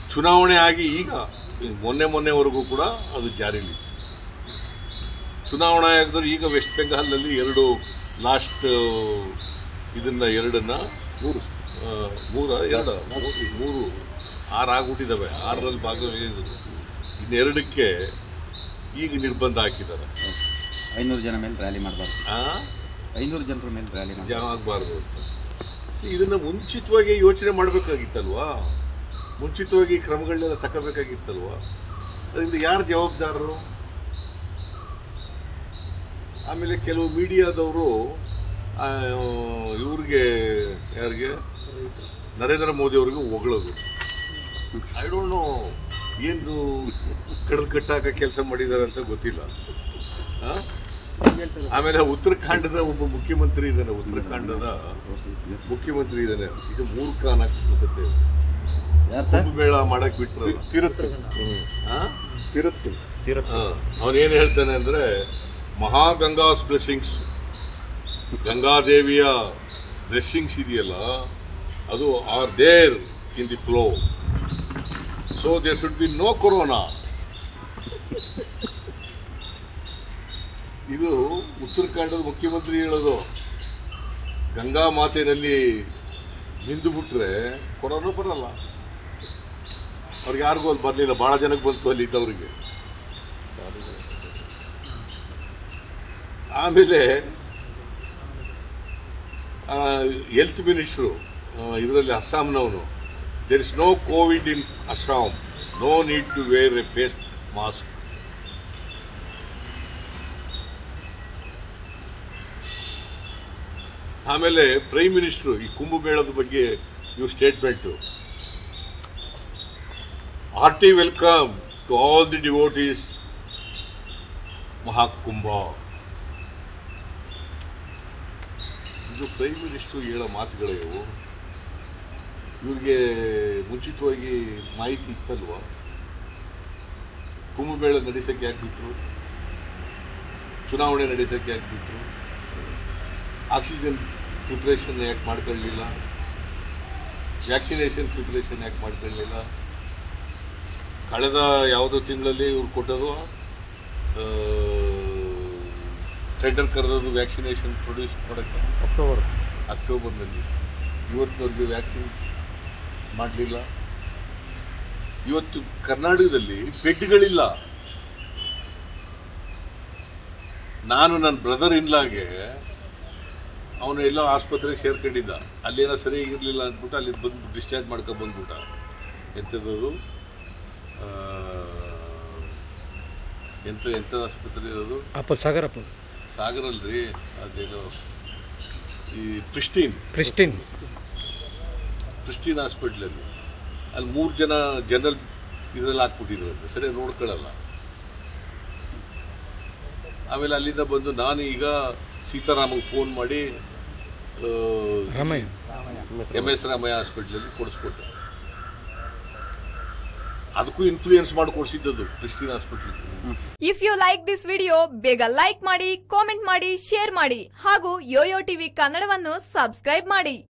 ಚುನಾವಣೆ ಆಗಿ ಈಗ ಮೊನ್ನೆ ಮೊನ್ನೆವರೆಗೂ ಕೂಡ ಅದು ಜಾರಿಲಿ ಚುನಾವಣಾ ಆಯೋಗದವರು ಈಗ ವೆಸ್ಟ್ ಬೆಂಗಾಲ್ನಲ್ಲಿ ಎರಡು ಲಾಸ್ಟ್ ಇದನ್ನ ಎರಡನ್ನ ಮೂರು ಆ, ಮೂರ ಎರಡ ಮೂರು- ಮೂರು ಆರು ಆಗ್ಬಿಟ್ಟಿದ್ದಾವೆ ಆರರಲ್ಲಿ ಭಾಗವಹಿಸಿದ್ರು ಇನ್ನೆರಡಕ್ಕೆ ಈಗ ನಿರ್ಬಂಧ ಹಾಕಿದ್ದಾರೆ ಐನೂರು ಜನ ಮೇಲೆ ರ್ಯಾಲಿ ಮಾಡಬಾರ್ದು ಆ ಐನೂರು ಜನರ ಮೇಲೆ ರ್ಯಾಲಿ ಮಾಡಿ ಜನ ಆಗಬಾರ್ದು ಅಂತ See, ಇದನ್ನ ಮುಂಚಿತವಾಗಿ ಯೋಚನೆ ಮಾಡಬೇಕಾಗಿತ್ತಲ್ವಾ ಮುಂಚಿತವಾಗಿ ಕ್ರಮಗಳನ್ನೆಲ್ಲ ತಗೋಬೇಕಾಗಿತ್ತಲ್ವಾ ಅದರಿಂದ ಯಾರು ಜವಾಬ್ದಾರರು ಆಮೇಲೆ ಕೆಲವು ಮೀಡಿಯಾದವರು ಇವ್ರಿಗೆ ಯಾರಿಗೆ ನರೇಂದ್ರ ಮೋದಿ ಅವ್ರಿಗೆ ಹೊಗಳೋದು ಐ ಡೋಂಟ್ ನೋ ಏನು ಕಡಲ್ ಕಟ್ಟಾಕ ಕೆಲಸ ಮಾಡಿದ್ದಾರೆ ಅಂತ ಗೊತ್ತಿಲ್ಲ ಆ? ಆಮೇಲೆ ಉತ್ತರಾಖಂಡದ ಒಬ್ಬ ಮುಖ್ಯಮಂತ್ರಿ ಇದ್ದಾನೆ ಉತ್ತರಾಖಂಡದ ಮುಖ್ಯಮಂತ್ರಿ ಇದ್ದಾನೆ ಇದು ಮೂರ್ಖ ಅನ್ಸುತ್ತೆ ಯಾರು ಸರ್ ಕುಂಭಮೇಳ ಮಾಡಕ್ ಬಿಟ್ರಲ್ಲ ತೀರತ್ ಸಿಂಗ್ ಆ? ತೀರತ್ ಸಿಂಗ್ ತೀರತ್ ಹಾ. ಅವನೇನ್ ಹೇಳ್ತಾನೆ ಅಂದ್ರೆ ಮಹಾಗಂಗಾಸ್ ಬ್ಲೆಸ್ಸಿಂಗ್ಸ್ ಗಂಗಾದೇವಿಯ ಬ್ಲೆಸ್ಸಿಂಗ್ಸ್ ಇದೆಯಲ್ಲ ಅದು are there in the flow so there should be no corona ಇದು ಉತ್ತರಾಖಂಡದ ಮುಖ್ಯಮಂತ್ರಿ ಹೇಳೋದು ಗಂಗಾ ಮಾತೆನಲ್ಲಿ ನಿಂದು ಬಿಟ್ರೆ ಕೊರೋನಾ ಬರಲ್ಲ ಅವ್ರಿಗೆ ಯಾರಿಗೂ ಅಲ್ಲಿ ಬರಲಿಲ್ಲ ಭಾಳ ಜನಕ್ಕೆ ಬಂತು ಅಲ್ಲಿ ಇದ್ದವ್ರಿಗೆ ಆಮೇಲೆ ಹೆಲ್ತ್ ಮಿನಿಸ್ಟ್ರು ಇದರಲ್ಲಿ ಅಸ್ಸಾಂನವನು there is no COVID in Assam no need to wear a face mask ಆಮೇಲೆ ಪ್ರೈಮ್ ಮಿನಿಸ್ಟ್ರು ಈ ಕುಂಭಮೇಳದ ಬಗ್ಗೆ ಇವು statement hearty welcome to all the devotees Mahakumbh ಇದು ಪ್ರೈಮ್ ಮಿನಿಸ್ಟರ್ ಹೇಳೋ ಮಾತುಗಳೇ ಇವು ಇವ್ರಿಗೆ ಮುಂಚಿತವಾಗಿ ಮಾಹಿತಿ ಇತ್ತಲ್ವಾ ಕುಂಭಮೇಳ ನಡೆಸಕ್ಕೆ ಯಾಕೆ ಬಿಟ್ರು ಚುನಾವಣೆ ನಡೆಸಕ್ಕೆ ಯಾಕೆ ಬಿಟ್ರು ಆಕ್ಸಿಜನ್ ಪ್ರಿಪ್ರೇಷನ್ ಯಾಕೆ ಮಾಡ್ಕೊಳ್ಳಿಲ್ಲ ವ್ಯಾಕ್ಸಿನೇಷನ್ ಪ್ರಿಪ್ರೇಷನ್ ಯಾಕೆ ಮಾಡ್ಕೊಳ್ಳಿಲ್ಲ ಕಳೆದ ಯಾವುದೋ ತಿಂಗಳಲ್ಲಿ ಇವ್ರು ಕೊಟ್ಟದು ಟೆಂಡರ್ ಕರೆದದು ವ್ಯಾಕ್ಸಿನೇಷನ್ ಪ್ರೊಡ್ಯೂಸ್ ಮಾಡೋಕ್ಕೆ ಅಕ್ಟೋಬರ್ ಅಕ್ಟೋಬರ್ನಲ್ಲಿ ಇವತ್ತಿನವ್ರಿಗೆ ವ್ಯಾಕ್ಸಿನ್ ಮಾಡಲಿಲ್ಲ ಇವತ್ತು ಕರ್ನಾಟಕದಲ್ಲಿ ಬೆಡ್ಗಳಿಲ್ಲ ನಾನು ನನ್ನ ಬ್ರದರ್ ಇನ್ಲಾಗೆ ಅವನು ಎಲ್ಲೋ ಆಸ್ಪತ್ರೆಗೆ ಸೇರ್ಕೊಂಡಿದ್ದ ಅಲ್ಲೇನೋ ಸರಿಯಾಗಿರಲಿಲ್ಲ ಅಂದ್ಬಿಟ್ಟು ಅಲ್ಲಿ ಬಂದು ಡಿಸ್ಚಾರ್ಜ್ ಮಾಡ್ಕೊಂಡು ಬಂದ್ಬಿಟ್ಟ ಎಂಥದ್ದು ಆ, ಎಂಥ ಎಂಥ ಆಸ್ಪತ್ರೆ ಇರೋದು ಅಪ್ಪಲ್ ಸಾಗರ್ ಅಪ್ಪಲ್ ಸಾಗರಲ್ರಿ ಅದೇನೋ ಈ ಪ್ರಿಸ್ಟೀನ್ ಕ್ರಿಸ್ಟಿನ್ ಕ್ರಿಸ್ಟಿನ್ ಹಾಸ್ಪಿಟ್ಲಲ್ಲಿ ಅಲ್ಲಿ ಮೂರು ಜನ ಜನರಲ್ ಇದರಲ್ಲಿ ಹಾಕ್ಬಿಟ್ಟಿದ್ರು ಅಂತ ಸರಿ ನೋಡ್ಕೊಳ್ಳಲ್ಲ ಆಮೇಲೆ ಅಲ್ಲಿಂದ ಬಂದು ನಾನು ಈಗ ಸೀತಾರಾಮಗೆ ಫೋನ್ ಮಾಡಿ ರಾಮಯ್ಯ ಎಮ್ ಎಸ್ ರಾಮಯ್ಯ ಹಾಸ್ಪಿಟ್ಲಲ್ಲಿ ಕೊಡಿಸ್ಕೊಟ್ಟೆ ಅದಕ್ಕೂ ಇನ್ಫ್ಲೂಯೆನ್ಸ್ ಮಾಡಿ ಕೊಡಿಸಿದ್ದದು Christian hospital if you like this video ಬೇಗ ಲೈಕ್ ಮಾಡಿ ಕಾಮೆಂಟ್ ಮಾಡಿ ಶೇರ್ ಮಾಡಿ ಹಾಗೂ ಯೋಯೋ ಟಿವಿ ಕನ್ನಡವನ್ನು ಸಬ್ಸ್ಕ್ರೈಬ್ ಮಾಡಿ